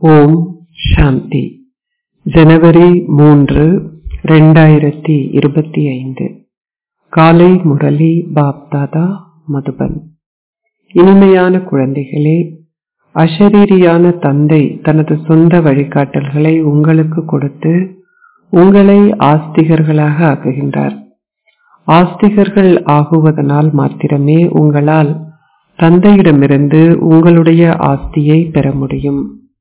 ஓம் சாந்தி ஜனவரி மூன்று ரெண்டாயிரத்தி இருபத்தி ஐந்து காலை முரளி பாப்தாதா மதுபன் இனிமையான குழந்தைகளே அஷரீரியான தந்தை தனது சொந்த வழிகாட்டல்களை உங்களுக்கு கொடுத்து உங்களை ஆஸ்திகர்களாக ஆக்குகின்றார் ஆஸ்திகர்கள் ஆகுவதனால் மாத்திரமே உங்களால் தந்தையிடமிருந்து உங்களுடைய ஆஸ்தியை பெற முடியும்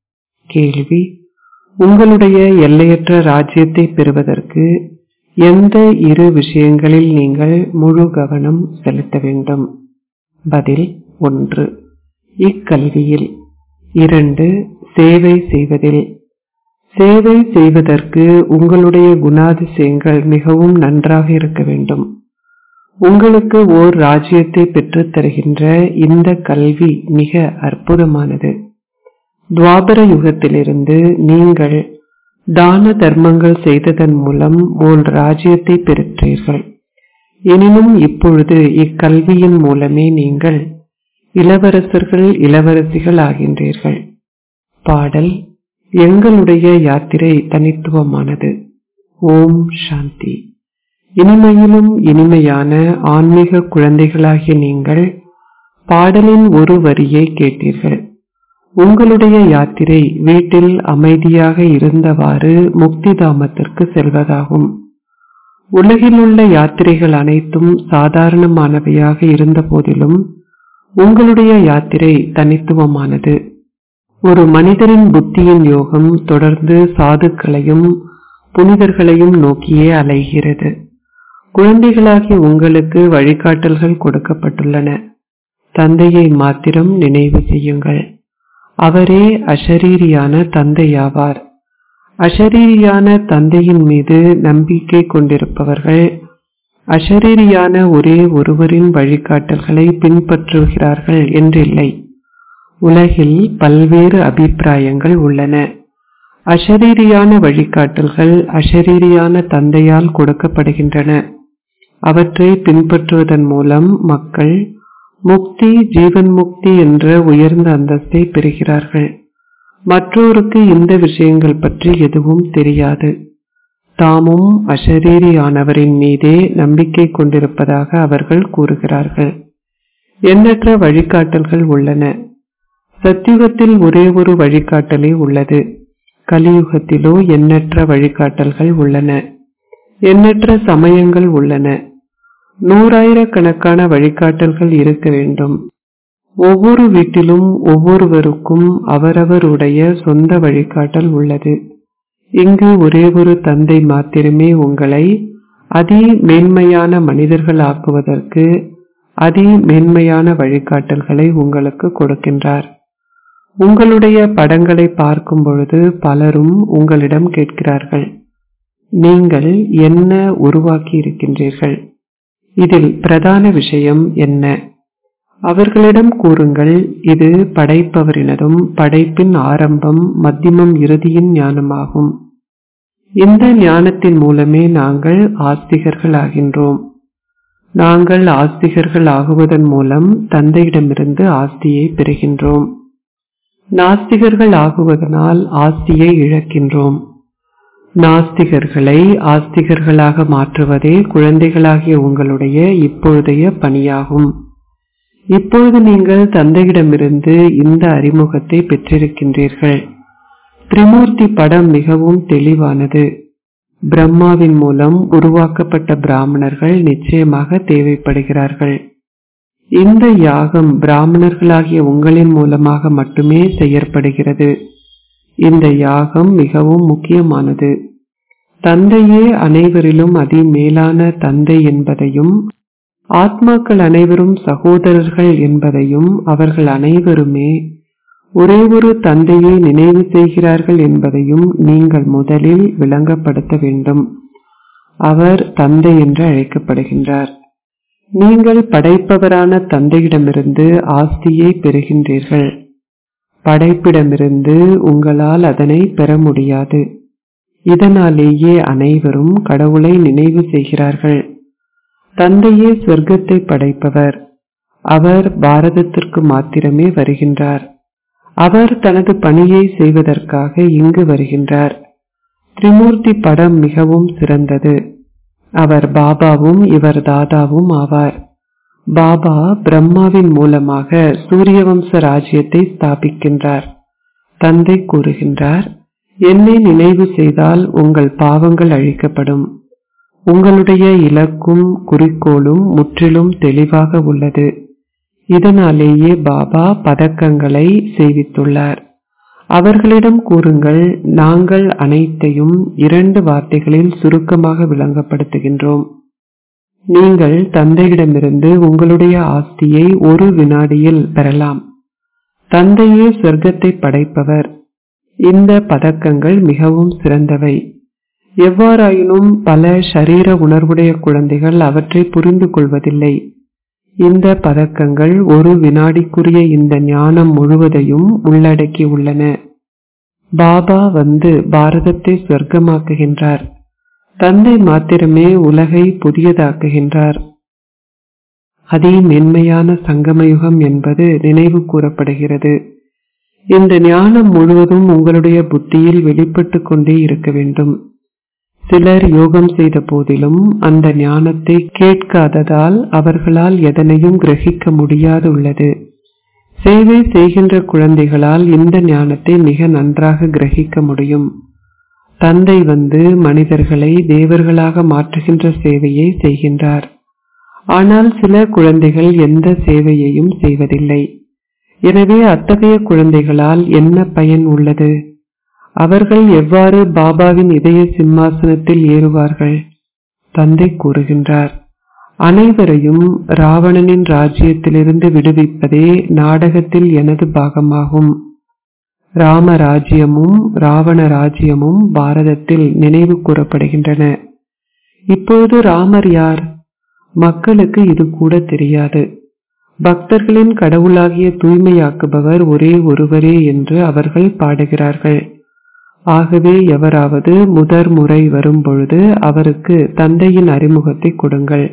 கேள்வி உங்களுடைய எல்லையற்ற ராஜ்யத்தை பெறுவதற்கு எந்த இரு விஷயங்களில் நீங்கள் முழு கவனம் செலுத்த வேண்டும் பதில் ஒன்று இக்கல்வியில் இரண்டு சேவை செய்வதில் சேவை செய்வதற்கு உங்களுடைய குணாதிசயங்கள் மிகவும் நன்றாக இருக்க வேண்டும் உங்களுக்கு ஓர் ராஜ்யத்தை பெற்றுத் தருகின்ற இந்த கல்வி மிக அற்புதமானது துவாபர யுகத்திலிருந்து நீங்கள் தான தர்மங்கள் செய்ததன் மூலம் ஓர் ராஜ்யத்தை பெற்றீர்கள் எனினும் இப்பொழுது இக்கல்வியின் மூலமே நீங்கள் இளவரசர்கள் இளவரசிகள் ஆகின்றீர்கள் பாடல் எங்களுடைய யாத்திரை தனித்துவமானது ஓம் சாந்தி இனிமையிலும் இனிமையான ஆன்மீக குழந்தைகளாகிய நீங்கள் பாடலின் ஒரு வரியை கேட்டீர்கள் உங்களுடைய யாத்திரை வீட்டில் அமைதியாக இருந்தவாறு முக்திதாமத்திற்கு செல்வதாகும் உலகிலுள்ள யாத்திரைகள் அனைத்தும் சாதாரணமானவையாக இருந்த போதிலும் உங்களுடைய யாத்திரை தனித்துவமானது ஒரு மனிதரின் புத்தியின் யோகம் தொடர்ந்து சாதுக்களையும் புனிதர்களையும் நோக்கியே அலைகிறது குழந்தைகளாகி உங்களுக்கு வழிகாட்டல்கள் கொடுக்கப்பட்டுள்ளன தந்தையை மாத்திரம் நினைவு செய்யுங்கள் அவரே அஷரீரியான தந்தையாவார் அஷரீரியான தந்தையின் மீது நம்பிக்கை கொண்டிருப்பவர்கள் அஷரீரியான ஒரே ஒருவரின் வழிகாட்டல்களை பின்பற்றுகிறார்கள் என்றில்லை உலகில் பல்வேறு அபிப்பிராயங்கள் உள்ளன அஷரீரியான வழிகாட்டல்கள் அஷரீரியான தந்தையால் கொடுக்கப்படுகின்றன அவற்றை பின்பற்றுவதன் மூலம் மக்கள் முக்தி ஜீவன் முக்தி என்ற உயர்ந்த அந்தஸ்தை பெறுகிறார்கள் மற்றோருக்கு இந்த விஷயங்கள் பற்றி எதுவும் தெரியாது தாமும் அஷரீரியானவரின் மீதே நம்பிக்கை கொண்டிருப்பதாக அவர்கள் கூறுகிறார்கள் எண்ணற்ற வழிகாட்டல்கள் உள்ளன சத்தியுகத்தில் ஒரே ஒரு வழிகாட்டலே உள்ளது கலியுகத்திலோ எண்ணற்ற வழிகாட்டல்கள் உள்ளன எண்ணற்ற சமயங்கள் உள்ளன நூறாயிரக்கணக்கான வழிகாட்டல்கள் இருக்க வேண்டும் ஒவ்வொரு வீட்டிலும் ஒவ்வொருவருக்கும் அவரவருடைய சொந்த வழிகாட்டல் உள்ளது இங்கு ஒரே ஒரு தந்தை மாத்திரமே உங்களை அதி மேன்மையான மனிதர்கள் ஆக்குவதற்கு அதி மேன்மையான வழிகாட்டல்களை உங்களுக்கு கொடுக்கின்றார் உங்களுடைய படங்களை பார்க்கும் பொழுது பலரும் உங்களிடம் கேட்கிறார்கள் நீங்கள் என்ன உருவாக்கி இருக்கின்றீர்கள் இதில் பிரதான விஷயம் என்ன அவர்களிடம் கூறுங்கள் இது படைப்பவரினதும் படைப்பின் ஆரம்பம் மத்தியமம் இறுதியின் ஞானமாகும் இந்த ஞானத்தின் மூலமே நாங்கள் ஆஸ்திகர்கள் ஆகின்றோம் நாங்கள் ஆஸ்திகர்கள் ஆகுவதன் மூலம் தந்தையிடமிருந்து ஆஸ்தியை பெறுகின்றோம் நாஸ்திகர்கள் ஆகுவதனால் ஆஸ்தியை இழக்கின்றோம் நாஸ்திகர்களை ஆஸ்திகர்களாக மாற்றுவதே குழந்தைகளாகிய உங்களுடைய இப்பொழுதைய பணியாகும் இப்பொழுது நீங்கள் தந்தையிடமிருந்து இந்த அறிமுகத்தை பெற்றிருக்கின்றீர்கள் திரிமூர்த்தி படம் மிகவும் தெளிவானது பிரம்மாவின் மூலம் உருவாக்கப்பட்ட பிராமணர்கள் நிச்சயமாக தேவைப்படுகிறார்கள் இந்த யாகம் பிராமணர்களாகிய உங்களின் மூலமாக மட்டுமே செய்யப்படுகிறது இந்த யாகம் மிகவும் முக்கியமானது தந்தையே அனைவரிலும் அதி மேலான தந்தை என்பதையும் ஆத்மாக்கள் அனைவரும் சகோதரர்கள் என்பதையும் அவர்கள் அனைவருமே ஒரே ஒரு தந்தையை நினைவு செய்கிறார்கள் என்பதையும் நீங்கள் முதலில் விளங்கப்படுத்த வேண்டும் அவர் தந்தை என்று அழைக்கப்படுகின்றார் நீங்கள் படைப்பவரான தந்தையிடமிருந்து ஆஸ்தியை பெறுகின்றீர்கள் படைப்பிடமிருந்து உங்களால் அதனை பெற முடியாது இதனாலேயே அனைவரும் கடவுளை நினைவு செய்கிறார்கள் தந்தையே சொர்க்கத்தை படைப்பவர் அவர் பாரதத்திற்கு மாத்திரமே வருகின்றார் அவர் தனது பணியை செய்வதற்காக இங்கு வருகின்றார் திரிமூர்த்தி படம் மிகவும் சிறந்தது அவர் பாபாவும் இவர் தாதாவும் ஆவார் பாபா பிரம்மாவின் மூலமாக சூரியவம்ச ராஜ்யத்தை ஸ்தாபிக்கின்றார் தந்தை கூறுகின்றார் என்னை நினைவு செய்தால் உங்கள் பாவங்கள் அழிக்கப்படும் உங்களுடைய இலக்கும் குறிக்கோளும் முற்றிலும் தெளிவாக உள்ளது இதனாலேயே பாபா பதக்கங்களை செய்வித்துள்ளார் அவர்களிடம் கூறுங்கள் நாங்கள் அனைத்தையும் இரண்டு வார்த்தைகளில் சுருக்கமாக விளங்கப்படுத்துகின்றோம் நீங்கள் தந்தையிடமிருந்து உங்களுடைய ஆஸ்தியை ஒரு வினாடியில் பெறலாம் தந்தையே சொர்க்கத்தை படைப்பவர் இந்த பதக்கங்கள் மிகவும் சிறந்தவை எவ்வாறாயினும் பல ஷரீர உணர்வுடைய குழந்தைகள் அவற்றை புரிந்து கொள்வதில்லை இந்த பதக்கங்கள் ஒரு வினாடிக்குரிய இந்த ஞானம் முழுவதையும் உள்ளடக்கி உள்ளன பாபா வந்து பாரதத்தை சொர்க்கமாக்குகின்றார் தந்தை மாத்திரமே உலகை புதியதாக்குகின்றார் அதே மென்மையான சங்கமயுகம் என்பது நினைவு கூறப்படுகிறது இந்த ஞானம் முழுவதும் உங்களுடைய புத்தியில் வெளிப்பட்டு கொண்டே இருக்க வேண்டும் சிலர் யோகம் செய்த போதிலும் அந்த ஞானத்தை கேட்காததால் அவர்களால் எதனையும் கிரகிக்க முடியாது உள்ளது சேவை செய்கின்ற குழந்தைகளால் இந்த ஞானத்தை மிக நன்றாக கிரகிக்க முடியும் தந்தை வந்து மனிதர்களை தேவர்களாக மாற்றுகின்ற சேவையை செய்கின்றார் ஆனால் சில குழந்தைகள் எந்த சேவையையும் செய்வதில்லை எனவே அத்தகைய குழந்தைகளால் என்ன பயன் உள்ளது அவர்கள் எவ்வாறு பாபாவின் இதய சிம்மாசனத்தில் ஏறுவார்கள் தந்தை கூறுகின்றார் அனைவரையும் ராவணனின் ராஜ்யத்திலிருந்து விடுவிப்பதே நாடகத்தில் எனது பாகமாகும் ராம ராஜ்யமும் ராவண ராஜ்யமும் பாரதத்தில் நினைவு கூறப்படுகின்றன இப்போது ராமர் யார் மக்களுக்கு இது கூட தெரியாது பக்தர்களின் கடவுளாகிய தூய்மையாக்குபவர் ஒரே ஒருவரே என்று அவர்கள் பாடுகிறார்கள் ஆகவே எவராவது முதற் முறை வரும்பொழுது அவருக்கு தந்தையின் அறிமுகத்தை கொடுங்கள்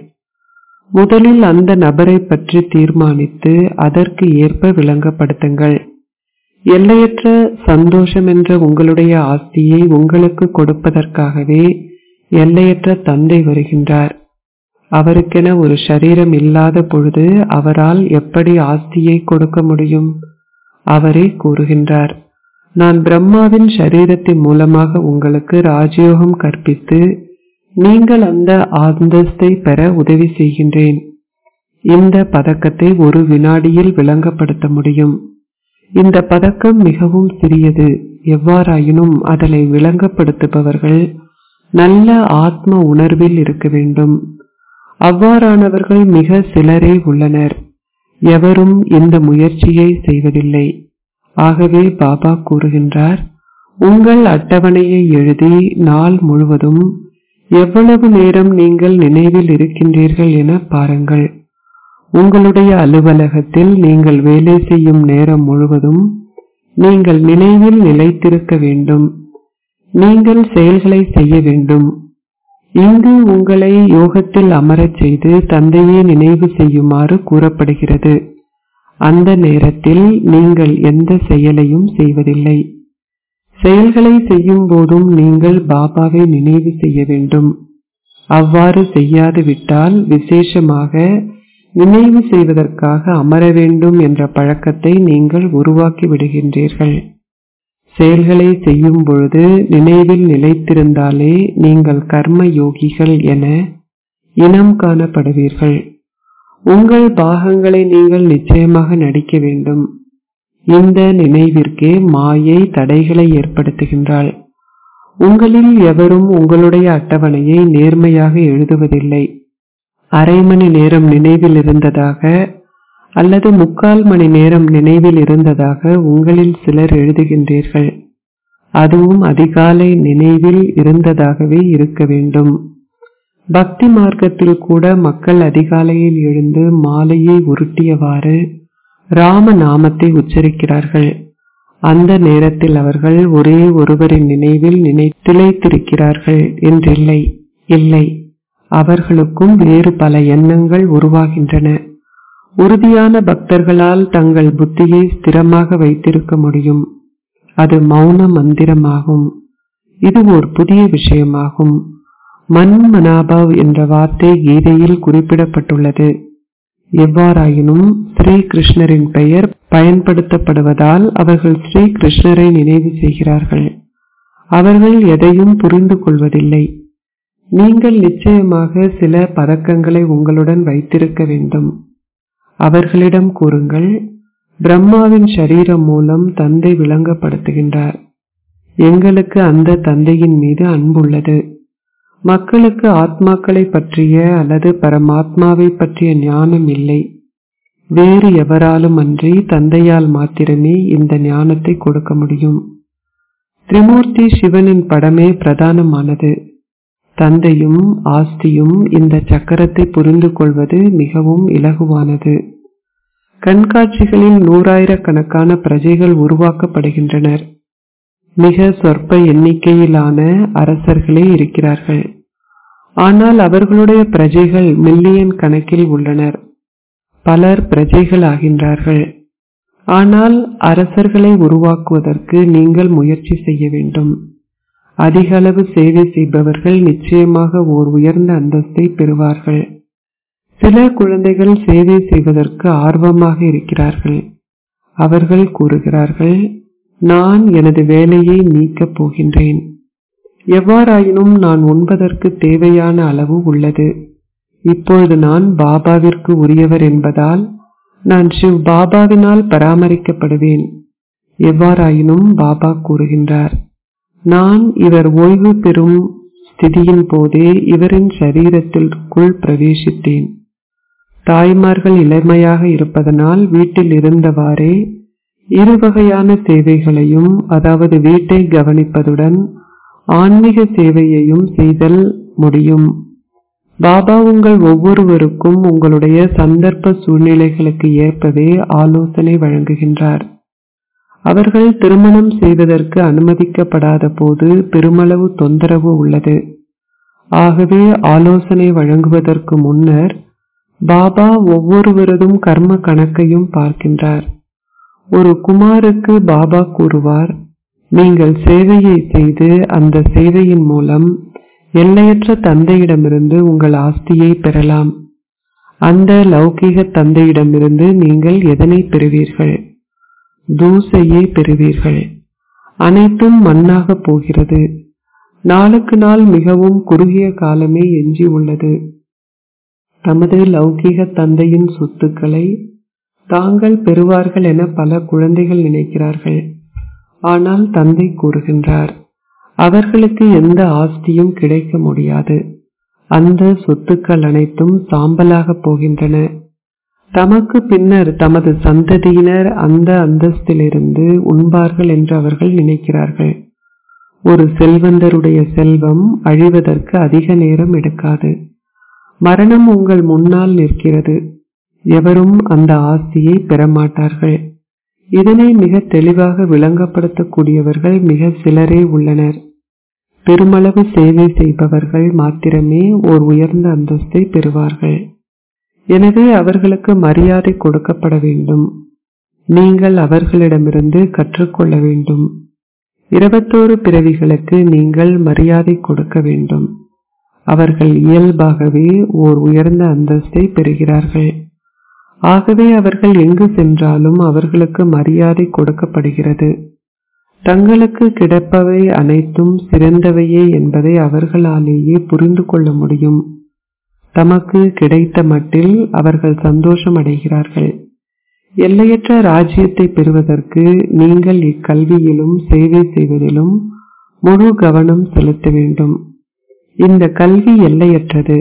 முதலில் அந்த நபரை பற்றி தீர்மானித்து அதற்கு ஏற்ப விளங்கப்படுத்துங்கள் எல்லையற்ற சந்தோஷம் என்ற உங்களுடைய ஆஸ்தியை உங்களுக்கு கொடுப்பதற்காகவே எல்லையற்ற தந்தை வருகின்றார் அவருக்கென ஒரு சரீரம் இல்லாத பொழுது அவரால் எப்படி ஆஸ்தியை கொடுக்க முடியும் அவரே கூறுகின்றார் நான் பிரம்மாவின் சரீரத்தின் மூலமாக உங்களுக்கு ராஜயோகம் கற்பித்து நீங்கள் அந்த அந்தஸ்தை பெற உதவி செய்கின்றேன் இந்த பதக்கத்தை ஒரு வினாடியில் விளங்கப்படுத்த முடியும் இந்த பதக்கம் மிகவும் சிறியது எவ்வாறாயினும் அதனை விளங்கப்படுத்துபவர்கள் நல்ல ஆத்ம உணர்வில் இருக்க வேண்டும் அவ்வாறானவர்கள் மிக சிலரே உள்ளனர் எவரும் இந்த முயற்சியை செய்வதில்லை ஆகவே பாபா கூறுகின்றார் உங்கள் அட்டவணையை எழுதி நாள் முழுவதும் எவ்வளவு நேரம் நீங்கள் நினைவில் இருக்கின்றீர்கள் என பாருங்கள் உங்களுடைய அலுவலகத்தில் நீங்கள் வேலை செய்யும் நேரம் முழுவதும் நீங்கள் நினைவில் நிலைத்திருக்க வேண்டும் நீங்கள் செயல்களை செய்ய வேண்டும் இங்கு உங்களை யோகத்தில் அமரச் செய்து தந்தையை நினைவு செய்யுமாறு கூறப்படுகிறது அந்த நேரத்தில் நீங்கள் எந்த செயலையும் செய்வதில்லை செயல்களை செய்யும் போதும் நீங்கள் பாபாவை நினைவு செய்ய வேண்டும் அவ்வாறு செய்யாது விட்டால் விசேஷமாக நினைவு செய்வதற்காக அமர வேண்டும் என்ற பழக்கத்தை நீங்கள் உருவாக்கி விடுகின்றீர்கள் செயல்களை செய்யும் பொழுது நினைவில் நிலைத்திருந்தாலே நீங்கள் கர்ம யோகிகள் என இனம் காணப்படுவீர்கள் உங்கள் பாகங்களை நீங்கள் நிச்சயமாக நடிக்க வேண்டும் இந்த நினைவிற்கே மாயை தடைகளை ஏற்படுத்துகின்றாள் உங்களில் எவரும் உங்களுடைய அட்டவணையை நேர்மையாக எழுதுவதில்லை அரை மணி நேரம் நினைவில் இருந்ததாக அல்லது முக்கால் மணி நேரம் நினைவில் இருந்ததாக உங்களில் சிலர் எழுதுகின்றீர்கள் அதுவும் அதிகாலை நினைவில் இருந்ததாகவே இருக்க வேண்டும் பக்தி மார்க்கத்தில் கூட மக்கள் அதிகாலையில் எழுந்து மாலையை உருட்டியவாறு ராம நாமத்தை உச்சரிக்கிறார்கள் அந்த நேரத்தில் அவர்கள் ஒரே ஒருவரின் நினைவில் நினை திளைத்திருக்கிறார்கள் என்றில்லை இல்லை அவர்களுக்கும் வேறு பல எண்ணங்கள் உருவாகின்றன உறுதியான பக்தர்களால் தங்கள் புத்தியை ஸ்திரமாக வைத்திருக்க முடியும் அது மௌன மந்திரமாகும் இது ஒரு புதிய விஷயமாகும் மன் மனாபவ் என்ற வார்த்தை கீதையில் குறிப்பிடப்பட்டுள்ளது எவ்வாறாயினும் ஸ்ரீ கிருஷ்ணரின் பெயர் பயன்படுத்தப்படுவதால் அவர்கள் ஸ்ரீ கிருஷ்ணரை நினைவு செய்கிறார்கள் அவர்கள் எதையும் புரிந்து கொள்வதில்லை நீங்கள் நிச்சயமாக சில பதக்கங்களை உங்களுடன் வைத்திருக்க வேண்டும் அவர்களிடம் கூறுங்கள் பிரம்மாவின் சரீரம் மூலம் தந்தை விளங்கப்படுத்துகின்றார் எங்களுக்கு அந்த தந்தையின் மீது அன்புள்ளது மக்களுக்கு ஆத்மாக்களை பற்றிய அல்லது பரமாத்மாவை பற்றிய ஞானம் இல்லை வேறு எவராலும் அன்றி தந்தையால் மாத்திரமே இந்த ஞானத்தை கொடுக்க முடியும் திரிமூர்த்தி சிவனின் படமே பிரதானமானது தந்தையும் ஆஸ்தியும் இந்த சக்கரத்தை புரிந்து கொள்வது மிகவும் இலகுவானது கண்காட்சிகளில் நூறாயிரக்கணக்கான பிரஜைகள் உருவாக்கப்படுகின்றனர் மிக சொற்ப எண்ணிக்கையிலான அரசர்களே இருக்கிறார்கள் ஆனால் அவர்களுடைய பிரஜைகள் மில்லியன் கணக்கில் உள்ளனர் பலர் பிரஜைகள் ஆகின்றார்கள் ஆனால் அரசர்களை உருவாக்குவதற்கு நீங்கள் முயற்சி செய்ய வேண்டும் அதிக அளவு சேவை செய்பவர்கள் நிச்சயமாக ஓர் உயர்ந்த அந்தஸ்தை பெறுவார்கள் சில குழந்தைகள் சேவை செய்வதற்கு ஆர்வமாக இருக்கிறார்கள் அவர்கள் கூறுகிறார்கள் நான் எனது வேலையை நீக்கப் போகின்றேன் எவ்வாறாயினும் நான் உண்பதற்கு தேவையான அளவு உள்ளது இப்பொழுது நான் பாபாவிற்கு உரியவர் என்பதால் நான் சிவ் பாபாவினால் பராமரிக்கப்படுவேன் எவ்வாறாயினும் பாபா கூறுகின்றார் நான் இவர் ஓய்வு பெறும் ஸ்திதியின் போதே இவரின் சரீரத்திற்குள் பிரவேசித்தேன் தாய்மார்கள் இளமையாக இருப்பதனால் வீட்டில் இருந்தவாறே இரு வகையான சேவைகளையும் அதாவது வீட்டை கவனிப்பதுடன் ஆன்மீக சேவையையும் செய்தல் முடியும் பாபா உங்கள் ஒவ்வொருவருக்கும் உங்களுடைய சந்தர்ப்ப சூழ்நிலைகளுக்கு ஏற்பவே ஆலோசனை வழங்குகின்றார் அவர்கள் திருமணம் செய்வதற்கு அனுமதிக்கப்படாத போது பெருமளவு தொந்தரவு உள்ளது ஆகவே ஆலோசனை வழங்குவதற்கு முன்னர் பாபா ஒவ்வொருவரதும் கர்ம கணக்கையும் பார்க்கின்றார் ஒரு குமாருக்கு பாபா கூறுவார் நீங்கள் சேவையை செய்து அந்த சேவையின் மூலம் எல்லையற்ற தந்தையிடமிருந்து உங்கள் ஆஸ்தியை பெறலாம் அந்த லௌகிக தந்தையிடமிருந்து நீங்கள் எதனை பெறுவீர்கள் தூசையை பெறுவீர்கள் அனைத்தும் மண்ணாக போகிறது நாளுக்கு நாள் மிகவும் குறுகிய காலமே எஞ்சி உள்ளது தமது லௌகிக தந்தையின் சொத்துக்களை தாங்கள் பெறுவார்கள் என பல குழந்தைகள் நினைக்கிறார்கள் ஆனால் தந்தை கூறுகின்றார் அவர்களுக்கு எந்த ஆஸ்தியும் கிடைக்க முடியாது அந்த சொத்துக்கள் அனைத்தும் சாம்பலாக போகின்றன தமக்கு பின்னர் தமது சந்ததியினர் அந்த அந்தஸ்திலிருந்து உண்பார்கள் என்று அவர்கள் நினைக்கிறார்கள் ஒரு செல்வந்தருடைய செல்வம் அழிவதற்கு அதிக நேரம் எடுக்காது மரணம் உங்கள் முன்னால் நிற்கிறது எவரும் அந்த ஆஸ்தியை பெறமாட்டார்கள் இதனை மிக தெளிவாக விளங்கப்படுத்தக்கூடியவர்கள் மிக சிலரே உள்ளனர் பெருமளவு சேவை செய்பவர்கள் மாத்திரமே ஓர் உயர்ந்த அந்தஸ்தை பெறுவார்கள் எனவே அவர்களுக்கு மரியாதை கொடுக்கப்பட வேண்டும் நீங்கள் அவர்களிடமிருந்து கற்றுக்கொள்ள வேண்டும் இருபத்தோரு பிறவிகளுக்கு நீங்கள் மரியாதை கொடுக்க வேண்டும் அவர்கள் இயல்பாகவே ஓர் உயர்ந்த அந்தஸ்தை பெறுகிறார்கள் ஆகவே அவர்கள் எங்கு சென்றாலும் அவர்களுக்கு மரியாதை கொடுக்கப்படுகிறது தங்களுக்கு கிடைப்பவை அனைத்தும் சிறந்தவையே என்பதை அவர்களாலேயே புரிந்து கொள்ள முடியும் தமக்கு கிடைத்த மட்டில் அவர்கள் சந்தோஷம் அடைகிறார்கள் எல்லையற்ற ராஜ்யத்தை பெறுவதற்கு நீங்கள் இக்கல்வியிலும் சேவை செய்வதிலும் முழு கவனம் செலுத்த வேண்டும் இந்த கல்வி எல்லையற்றது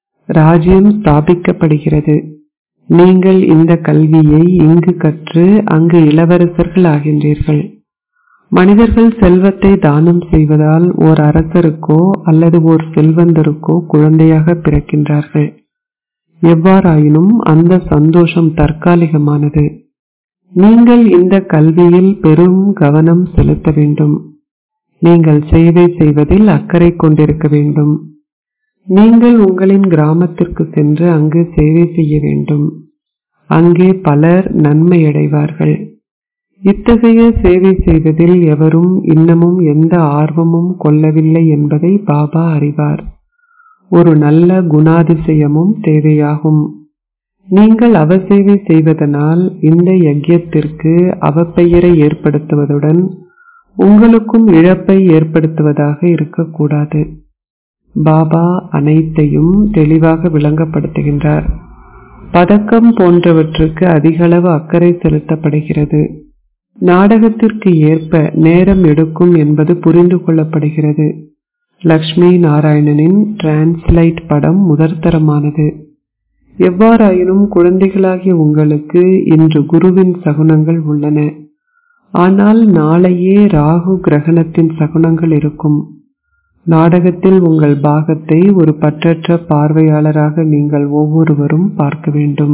ராஜ்யம் ஸ்தாபிக்கப்படுகிறது நீங்கள் இந்த கல்வியை இங்கு கற்று அங்கு இளவரசர்கள் ஆகின்றீர்கள் மனிதர்கள் செல்வத்தை தானம் செய்வதால் ஓர் அரசருக்கோ அல்லது ஓர் செல்வந்தருக்கோ குழந்தையாக பிறக்கின்றார்கள் எவ்வாறாயினும் அந்த சந்தோஷம் தற்காலிகமானது நீங்கள் இந்த கல்வியில் பெரும் கவனம் செலுத்த வேண்டும் நீங்கள் சேவை செய்வதில் அக்கறை கொண்டிருக்க வேண்டும் நீங்கள் உங்களின் கிராமத்திற்கு சென்று அங்கு சேவை செய்ய வேண்டும் அங்கே பலர் நன்மையடைவார்கள் இத்தகைய சேவை செய்வதில் எவரும் இன்னமும் எந்த ஆர்வமும் கொள்ளவில்லை என்பதை பாபா அறிவார் ஒரு நல்ல குணாதிசயமும் தேவையாகும் நீங்கள் அவசேவை செய்வதனால் இந்த யஜ்யத்திற்கு அவப்பெயரை ஏற்படுத்துவதுடன் உங்களுக்கும் இழப்பை ஏற்படுத்துவதாக இருக்கக்கூடாது பாபா அனைத்தையும் தெளிவாக விளங்கப்படுத்துகின்றார் பதக்கம் போன்றவற்றுக்கு அதிகளவு அக்கறை செலுத்தப்படுகிறது நாடகத்திற்கு ஏற்ப நேரம் எடுக்கும் என்பது புரிந்து கொள்ளப்படுகிறது லக்ஷ்மி நாராயணனின் டிரான்ஸ்லைட் படம் முதற்தரமானது எவ்வாறாயினும் குழந்தைகளாகிய உங்களுக்கு இன்று குருவின் சகுனங்கள் உள்ளன ஆனால் நாளையே ராகு கிரகணத்தின் சகுனங்கள் இருக்கும் நாடகத்தில் உங்கள் பாகத்தை ஒரு பற்றற்ற பார்வையாளராக நீங்கள் ஒவ்வொருவரும் பார்க்க வேண்டும்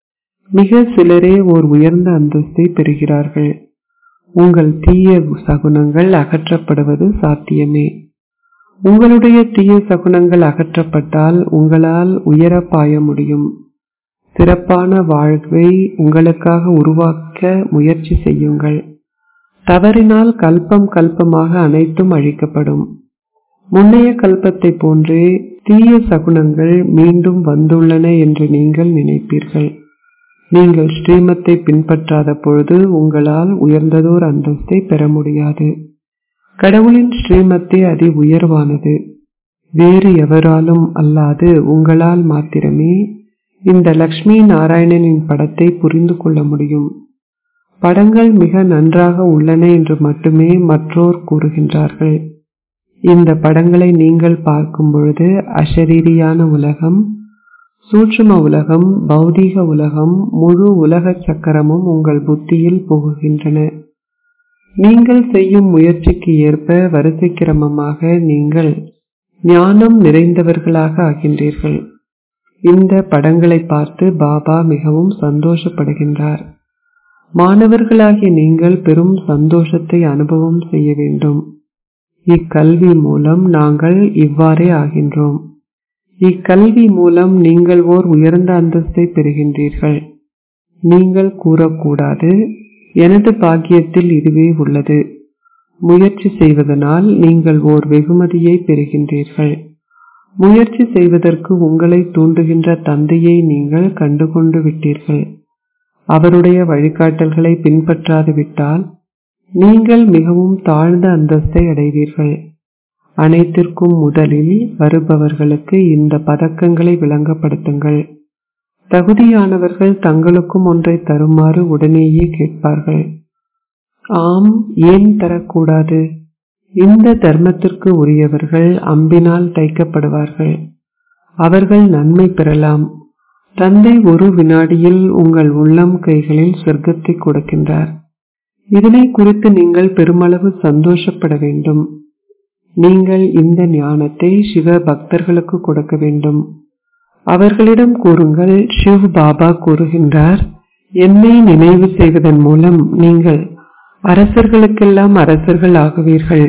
மிக சிலரே ஓர் உயர்ந்த அந்தஸ்தை பெறுகிறார்கள் உங்கள் தீய சகுனங்கள் அகற்றப்படுவது சாத்தியமே உங்களுடைய தீய சகுனங்கள் அகற்றப்பட்டால் உங்களால் உயர பாய முடியும் சிறப்பான வாழ்வை உங்களுக்காக உருவாக்க முயற்சி செய்யுங்கள் தவறினால் கல்பம் கல்பமாக அனைத்தும் அழிக்கப்படும் முன்னைய கல்பத்தை போன்றே தீய சகுனங்கள் மீண்டும் வந்துள்ளன என்று நீங்கள் நினைப்பீர்கள் நீங்கள் ஸ்ரீமத்தை பின்பற்றாத பொழுது உங்களால் உயர்ந்ததோர் அந்தஸ்தை பெற முடியாது கடவுளின் ஸ்ரீமத்தே அதி உயர்வானது வேறு எவராலும் அல்லாது உங்களால் மாத்திரமே இந்த லக்ஷ்மி நாராயணனின் படத்தை புரிந்து கொள்ள முடியும் படங்கள் மிக நன்றாக உள்ளன என்று மட்டுமே மற்றோர் கூறுகின்றார்கள் இந்த படங்களை நீங்கள் பார்க்கும் பொழுது அஷரீரியான உலகம் சூட்சும உலகம் பௌதீக உலகம் முழு உலக சக்கரமும் உங்கள் புத்தியில் புகுகின்றன நீங்கள் செய்யும் முயற்சிக்கு ஏற்ப வரிசை கிரமமாக நீங்கள் ஞானம் நிறைந்தவர்களாக ஆகின்றீர்கள் இந்த படங்களை பார்த்து பாபா மிகவும் சந்தோஷப்படுகின்றார் மாணவர்களாகிய நீங்கள் பெரும் சந்தோஷத்தை அனுபவம் செய்ய வேண்டும் இக்கல்வி மூலம் நாங்கள் இவ்வாறே ஆகின்றோம் இக்கல்வி மூலம் நீங்கள் ஓர் உயர்ந்த அந்தஸ்தை பெறுகின்றீர்கள் நீங்கள் கூறக்கூடாது எனது பாக்கியத்தில் இதுவே உள்ளது முயற்சி செய்வதனால் நீங்கள் ஓர் வெகுமதியை பெறுகின்றீர்கள் முயற்சி செய்வதற்கு உங்களை தூண்டுகின்ற தந்தையை நீங்கள் கண்டுகொண்டு விட்டீர்கள் அவருடைய வழிகாட்டல்களை பின்பற்றாது விட்டால் நீங்கள் மிகவும் தாழ்ந்த அந்தஸ்தை அடைவீர்கள் அனைத்திற்கும் முதலில் வருபவர்களுக்கு இந்த பதக்கங்களை விளங்கப்படுத்துங்கள் தகுதியானவர்கள் தங்களுக்கும் ஒன்றை தருமாறு உடனேயே கேட்பார்கள் ஆம் ஏன் தரக்கூடாது இந்த தர்மத்திற்கு உரியவர்கள் அம்பினால் தைக்கப்படுவார்கள் அவர்கள் நன்மை பெறலாம் தந்தை ஒரு வினாடியில் உங்கள் உள்ளம் கைகளில் சொர்க்கத்தை கொடுக்கின்றார் இதனை குறித்து நீங்கள் பெருமளவு சந்தோஷப்பட வேண்டும் நீங்கள் இந்த ஞானத்தை சிவ பக்தர்களுக்கு கொடுக்க வேண்டும் அவர்களிடம் கூறுங்கள் சிவ் பாபா கூறுகின்றார் என்னை நினைவு செய்வதன் மூலம் நீங்கள் அரசர்களுக்கெல்லாம் அரசர்கள் ஆகுவீர்கள்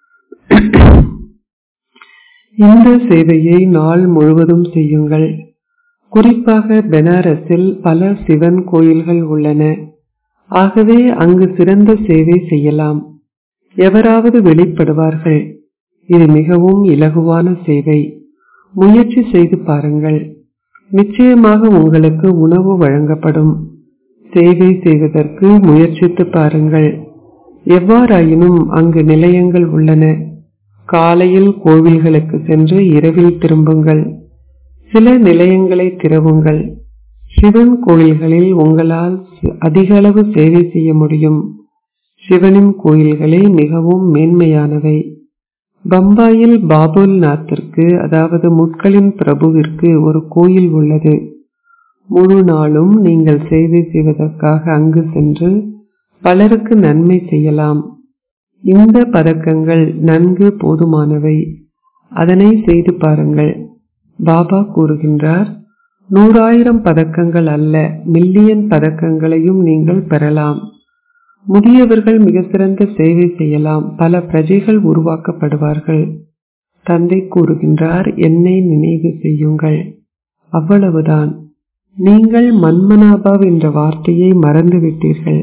இந்த சேவையை நாள் முழுவதும் செய்யுங்கள் குறிப்பாக பெனாரஸில் பல சிவன் கோயில்கள் உள்ளன ஆகவே அங்கு சிறந்த சேவை செய்யலாம் எவராவது வெளிப்படுவார்கள் இது மிகவும் இலகுவான சேவை முயற்சி செய்து பாருங்கள் நிச்சயமாக உங்களுக்கு உணவு வழங்கப்படும் சேவை செய்வதற்கு முயற்சித்து பாருங்கள் எவ்வாறாயினும் அங்கு நிலையங்கள் உள்ளன காலையில் கோவில்களுக்கு சென்று இரவில் திரும்புங்கள் சில நிலையங்களை திறவுங்கள் சிவன் கோயில்களில் உங்களால் அதிக அளவு சேவை செய்ய முடியும் சிவனின் கோயில்களே மிகவும் மேன்மையானவை பம்பாயில் பாபுல் நாத்திற்கு அதாவது முட்களின் பிரபுவிற்கு ஒரு கோயில் உள்ளது முழு நாளும் நீங்கள் சேவை செய்வதற்காக அங்கு சென்று பலருக்கு நன்மை செய்யலாம் இந்த பதக்கங்கள் நன்கு போதுமானவை அதனை செய்து பாருங்கள் பாபா கூறுகின்றார் நூறாயிரம் பதக்கங்கள் அல்ல மில்லியன் பதக்கங்களையும் நீங்கள் பெறலாம் முதியவர்கள் மிக சிறந்த சேவை செய்யலாம் பல பிரஜைகள் உருவாக்கப்படுவார்கள் தந்தை கூறுகின்றார் என்னை நினைவு செய்யுங்கள் அவ்வளவுதான் நீங்கள் மன்மனாபாவ் என்ற வார்த்தையை மறந்துவிட்டீர்கள்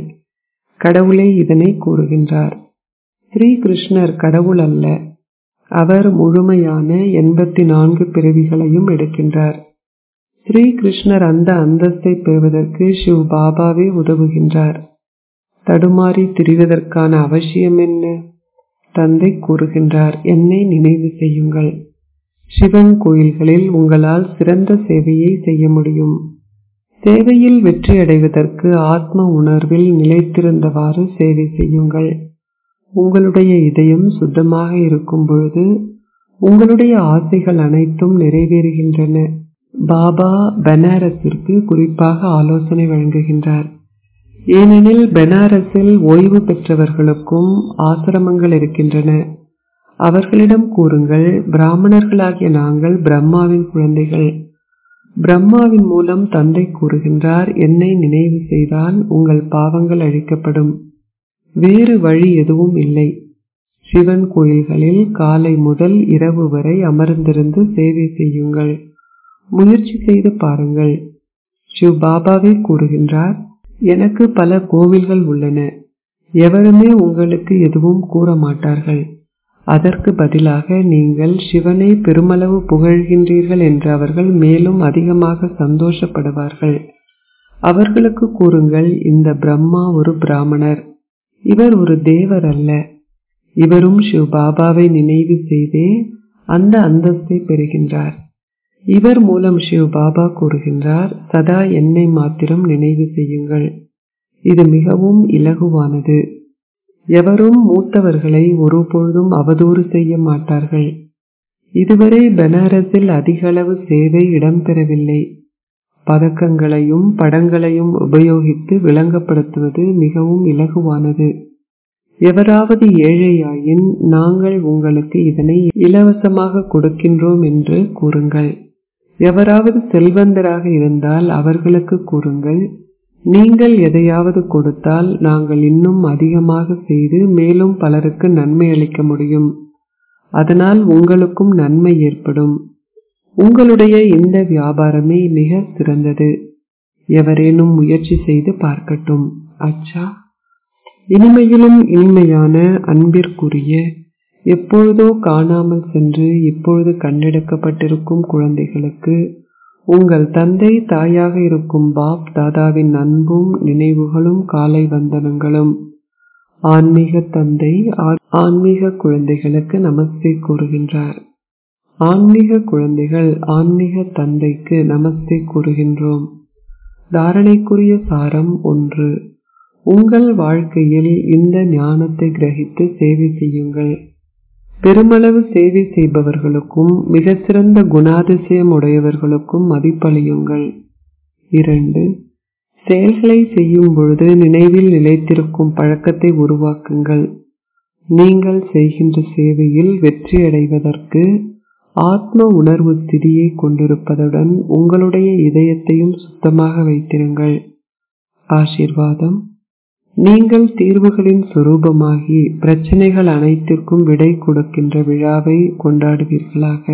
கடவுளே இதனை கூறுகின்றார் ஸ்ரீ கிருஷ்ணர் கடவுள் அல்ல அவர் முழுமையான எண்பத்தி நான்கு பிறவிகளையும் எடுக்கின்றார் ஸ்ரீ கிருஷ்ணர் அந்த அந்தஸ்தை பெறுவதற்கு சிவ் பாபாவே உதவுகின்றார் தடுமாறி திரிவதற்கான அவசியம் என்ன தந்தை கூறுகின்றார் என்னை நினைவு செய்யுங்கள் சிவன் கோயில்களில் உங்களால் சிறந்த சேவையை செய்ய முடியும் சேவையில் வெற்றி அடைவதற்கு ஆத்ம உணர்வில் நிலைத்திருந்தவாறு சேவை செய்யுங்கள் உங்களுடைய இதயம் சுத்தமாக இருக்கும் பொழுது உங்களுடைய ஆசைகள் அனைத்தும் நிறைவேறுகின்றன பாபா பனாரஸிற்கு குறிப்பாக ஆலோசனை வழங்குகின்றார் ஏனெனில் பெனாரஸில் ஓய்வு பெற்றவர்களுக்கும் ஆசிரமங்கள் இருக்கின்றன அவர்களிடம் கூறுங்கள் பிராமணர்களாகிய நாங்கள் பிரம்மாவின் குழந்தைகள் பிரம்மாவின் மூலம் தந்தை கூறுகின்றார் என்னை நினைவு செய்தால் உங்கள் பாவங்கள் அழிக்கப்படும் வேறு வழி எதுவும் இல்லை சிவன் கோயில்களில் காலை முதல் இரவு வரை அமர்ந்திருந்து சேவை செய்யுங்கள் முயற்சி செய்து பாருங்கள் சிவ் பாபாவே கூறுகின்றார் எனக்கு பல கோவில்கள் உள்ளன எவருமே உங்களுக்கு எதுவும் கூற மாட்டார்கள் அதற்கு பதிலாக நீங்கள் சிவனை பெருமளவு புகழ்கின்றீர்கள் என்று அவர்கள் மேலும் அதிகமாக சந்தோஷப்படுவார்கள் அவர்களுக்கு கூறுங்கள் இந்த பிரம்மா ஒரு பிராமணர் இவர் ஒரு தேவர் அல்ல இவரும் சிவ் பாபாவை நினைவு செய்தே அந்த அந்தஸ்தை பெறுகின்றார் இவர் மூலம் சிவ் பாபா கூறுகின்றார் சதா என்னை மாத்திரம் நினைவு செய்யுங்கள் இது மிகவும் இலகுவானது எவரும் மூத்தவர்களை ஒருபொழுதும் அவதூறு செய்ய மாட்டார்கள் இதுவரை பனாரஸில் அதிக அளவு சேவை இடம்பெறவில்லை பதக்கங்களையும் படங்களையும் உபயோகித்து விளங்கப்படுத்துவது மிகவும் இலகுவானது எவராவது ஏழையாயின் நாங்கள் உங்களுக்கு இதனை இலவசமாக கொடுக்கின்றோம் என்று கூறுங்கள் எவராவது செல்வந்தராக இருந்தால் அவர்களுக்கு கூறுங்கள் நீங்கள் எதையாவது கொடுத்தால் நாங்கள் இன்னும் அதிகமாக செய்து மேலும் பலருக்கு நன்மை அளிக்க முடியும் அதனால் உங்களுக்கும் நன்மை ஏற்படும் உங்களுடைய இந்த வியாபாரமே மிக சிறந்தது எவரேனும் முயற்சி செய்து பார்க்கட்டும் அச்சா இனிமையிலும் இனிமையான அன்பிற்குரிய எப்பொழுதோ காணாமல் சென்று இப்பொழுது கண்டெடுக்கப்பட்டிருக்கும் குழந்தைகளுக்கு உங்கள் தந்தை தாயாக இருக்கும் பாப் தாதாவின் அன்பும் நினைவுகளும் காலை வந்தனங்களும் ஆன்மீக தந்தை ஆன்மீக குழந்தைகளுக்கு நமஸ்தே கூறுகின்றார் ஆன்மீக குழந்தைகள் ஆன்மீக தந்தைக்கு நமஸ்தே கூறுகின்றோம் தாரணைக்குரிய சாரம் ஒன்று உங்கள் வாழ்க்கையில் இந்த ஞானத்தை கிரகித்து சேவை செய்யுங்கள் பெருமளவு சேவை செய்பவர்களுக்கும் மிகச்சிறந்த குணாதிசயம் உடையவர்களுக்கும் மதிப்பளியுங்கள் இரண்டு செயல்களை செய்யும் பொழுது நினைவில் நிலைத்திருக்கும் பழக்கத்தை உருவாக்குங்கள் நீங்கள் செய்கின்ற சேவையில் வெற்றி அடைவதற்கு ஆத்ம உணர்வு ஸ்திதியை கொண்டிருப்பதுடன் உங்களுடைய இதயத்தையும் சுத்தமாக வைத்திருங்கள் ஆசீர்வாதம் நீங்கள் தீர்வுகளின் சுரூபமாகி பிரச்சனைகள் அனைத்திற்கும் விடை கொடுக்கின்ற விழாவை கொண்டாடுவீர்களாக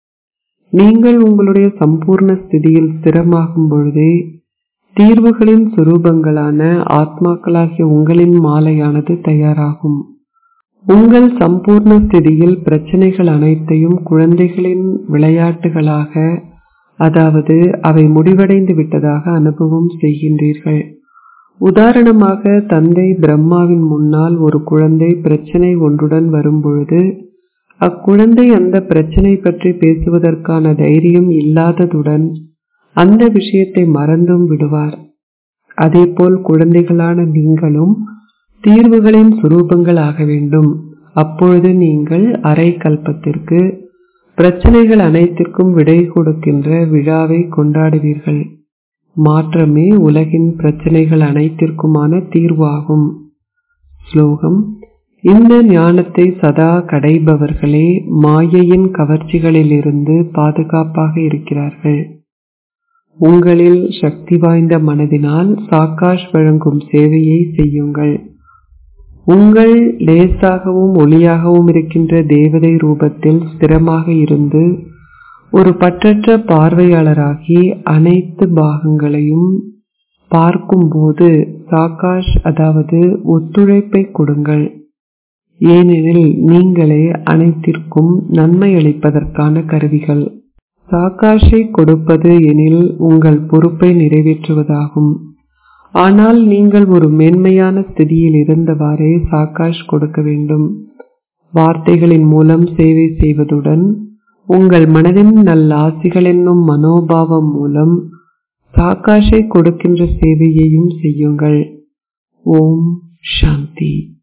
நீங்கள் உங்களுடைய சம்பூர்ண ஸ்திதியில் ஸ்திரமாகும் பொழுதே தீர்வுகளின் சுரூபங்களான ஆத்மாக்களாகிய உங்களின் மாலையானது தயாராகும் உங்கள் சம்பூர்ண ஸ்திதியில் பிரச்சனைகள் அனைத்தையும் குழந்தைகளின் விளையாட்டுகளாக அதாவது அவை முடிவடைந்து விட்டதாக அனுபவம் செய்கின்றீர்கள் உதாரணமாக தந்தை பிரம்மாவின் முன்னால் ஒரு குழந்தை பிரச்சனை ஒன்றுடன் வரும்பொழுது அக்குழந்தை அந்த பிரச்சனை பற்றி பேசுவதற்கான தைரியம் இல்லாததுடன் அந்த விஷயத்தை மறந்தும் விடுவார் அதேபோல் குழந்தைகளான நீங்களும் தீர்வுகளின் சுரூபங்கள் ஆக வேண்டும் அப்பொழுது நீங்கள் அரை கல்பத்திற்கு பிரச்சனைகள் அனைத்திற்கும் விடை கொடுக்கின்ற விழாவை கொண்டாடுவீர்கள் மாற்றமே உலகின் பிரச்சனைகள் அனைத்திற்குமான தீர்வாகும் ஸ்லோகம் இந்த ஞானத்தை சதா கடைபவர்களே மாயையின் கவர்ச்சிகளிலிருந்து பாதுகாப்பாக இருக்கிறார்கள் உங்களில் சக்தி வாய்ந்த மனதினால் சாக்காஷ் வழங்கும் சேவையை செய்யுங்கள் உங்கள் லேசாகவும் ஒளியாகவும் இருக்கின்ற தேவதை ரூபத்தில் ஸ்திரமாக இருந்து ஒரு பற்றற்ற பார்வையாளராகி அனைத்து பாகங்களையும் பார்க்கும்போது சாகாஷ் அதாவது ஒத்துழைப்பை கொடுங்கள் ஏனெனில் நீங்களே அனைத்திற்கும் நன்மை அளிப்பதற்கான கருவிகள் சாகாஷை கொடுப்பது எனில் உங்கள் பொறுப்பை நிறைவேற்றுவதாகும் ஆனால் நீங்கள் ஒரு மேன்மையான ஸ்திதியில் இருந்தவாறே சாகாஷ் கொடுக்க வேண்டும் வார்த்தைகளின் மூலம் சேவை செய்வதுடன் உங்கள் மனதின் நல்லாசிகள் என்னும் மனோபாவம் மூலம் சாகாஷை கொடுக்கின்ற சேவையையும் செய்யுங்கள் ஓம் சாந்தி